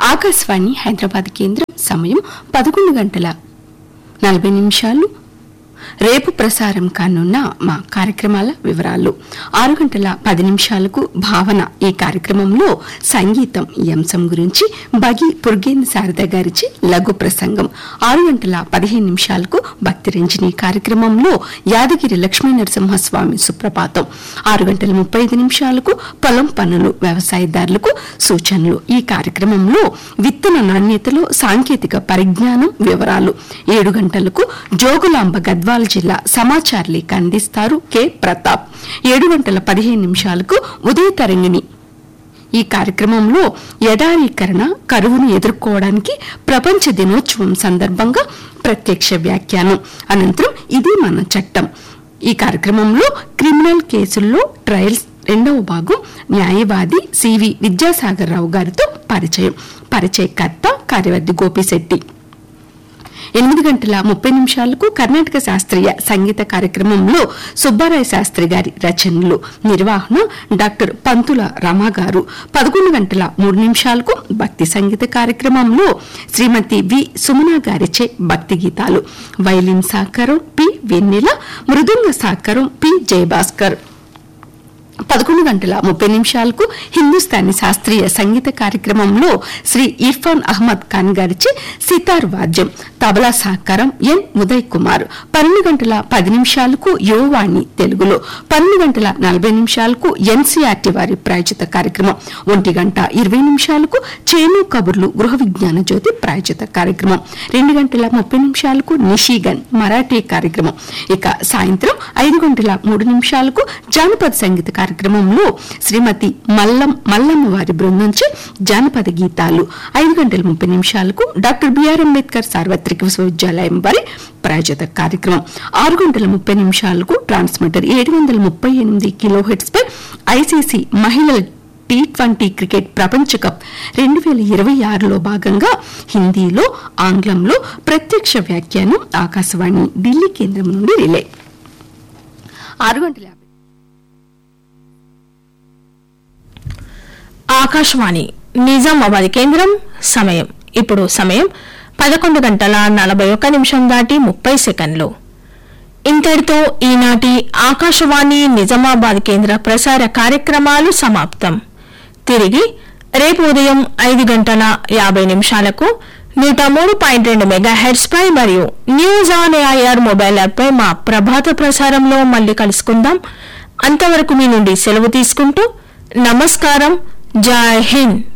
ఆకాశవాణి హైదరాబాద్ కేంద్రం సమయం పదకొండు గంటల నలభై నిమిషాలు రేపు ప్రసారం కానున్న మా కార్యక్రమాల వివరాలు ఆరు గంటల పది నిమిషాలకు భావన ఈ కార్యక్రమంలో సంగీతం ఈ అంశం గురించి బగి పుర్గేంద్ర శారద గారిచి లఘు ప్రసంగం ఆరు గంటల పదిహేను నిమిషాలకు భక్తి రంజని కార్యక్రమంలో యాదగిరి లక్ష్మీ నరసింహస్వామి సుప్రభాతం ఆరు గంటల ముప్పై ఐదు నిమిషాలకు పొలం పనులు వ్యవసాయదారులకు సూచనలు ఈ కార్యక్రమంలో విత్తన నాణ్యతలో సాంకేతిక పరిజ్ఞానం వివరాలు ఏడు గంటలకు జోగులాంబ గద్వాల జిల్లా సమాచార లేఖ అందిస్తారు కె ప్రతాప్ ఏడు గంటల పదిహేను నిమిషాలకు ఉదయ తరంగిణి ఈ కార్యక్రమంలో ఎడారీకరణ కరువును ఎదుర్కోవడానికి ప్రపంచ దినోత్సవం సందర్భంగా ప్రత్యక్ష వ్యాఖ్యానం అనంతరం ఇది మన చట్టం ఈ కార్యక్రమంలో క్రిమినల్ కేసుల్లో ట్రయల్స్ రెండవ భాగం న్యాయవాది సివి విద్యాసాగర్ రావు గారితో పరిచయం పరిచయకర్త కార్యవర్తి గోపిశెట్టి ఎనిమిది గంటల ముప్పై నిమిషాలకు కర్ణాటక శాస్త్రీయ సంగీత కార్యక్రమంలో సుబ్బారాయ శాస్త్రి గారి రచనలు నిర్వహణ డాక్టర్ పంతుల రమా గారు పదకొండు గంటల మూడు నిమిషాలకు భక్తి సంగీత కార్యక్రమంలో శ్రీమతి వి సుమన గారిచే భక్తి గీతాలు వైలిన్ సాకారం పి వెన్నెల మృదంగ సాకారం పి జయభాస్కర్ పదకొండు గంటల ముప్పై నిమిషాలకు హిందుస్థానీ శాస్త్రీయ సంగీత కార్యక్రమంలో శ్రీ ఇర్ఫాన్ అహ్మద్ ఖాన్ గారిచే సితార్ వాద్యం తబలా సహకారం ఎన్ ఉదయ్ కుమార్ పన్నెండు గంటల పది నిమిషాలకు యువవాణి తెలుగులో పన్నెండు గంటల నలభై నిమిషాలకు ఎన్సీఆర్టీ వారి ప్రాయోజిత కార్యక్రమం ఒంటి గంట ఇరవై నిమిషాలకు చేను కబుర్లు గృహ విజ్ఞాన జ్యోతి ప్రాయోజిత కార్యక్రమం రెండు గంటల ముప్పై నిమిషాలకు నిషిగన్ మరాఠీ కార్యక్రమం ఇక సాయంత్రం ఐదు గంటల మూడు నిమిషాలకు జానపద సంగీత కార్యక్రమంలో శ్రీమతి మల్లం మల్లమ్మ వారి బృందంచే జానపద గీతాలు ఐదు గంటల ముప్పై నిమిషాలకు డాక్టర్ బిఆర్ అంబేద్కర్ సార్వత్రిక విశ్వవిద్యాలయం వారి ప్రాయోజిత కార్యక్రమం ఆరు గంటల ముప్పై నిమిషాలకు ట్రాన్స్మిటర్ ఏడు వందల ముప్పై ఎనిమిది కిలో హెడ్స్ పై ఐసీసీ మహిళల టీ ట్వంటీ క్రికెట్ ప్రపంచ కప్ రెండు వేల ఇరవై ఆరులో భాగంగా హిందీలో ఆంగ్లంలో ప్రత్యక్ష వ్యాఖ్యానం ఆకాశవాణి ఢిల్లీ కేంద్రం నుండి రిలే ఆరు గంటల యాభై ఆకాశవాణి నిజామాబాద్ కేంద్రం సమయం ఇప్పుడు సమయం పదకొండు గంటల నలభై ఒక్క నిమిషం దాటి ముప్పై సెకండ్లు ఇంతటితో ఈనాటి ఆకాశవాణి నిజామాబాద్ కేంద్ర ప్రసార కార్యక్రమాలు సమాప్తం తిరిగి రేపు ఉదయం ఐదు గంటల యాభై నిమిషాలకు నూట మూడు పాయింట్ రెండు మెగా హెడ్స్ పై మరియు news on AIR mobile app పై మా ప్రభాత ప్రసారంలో మళ్ళీ కలుసుకుందాం అంతవరకు మీ నుండి సెలవు తీసుకుంటూ నమస్కారం జై హింద్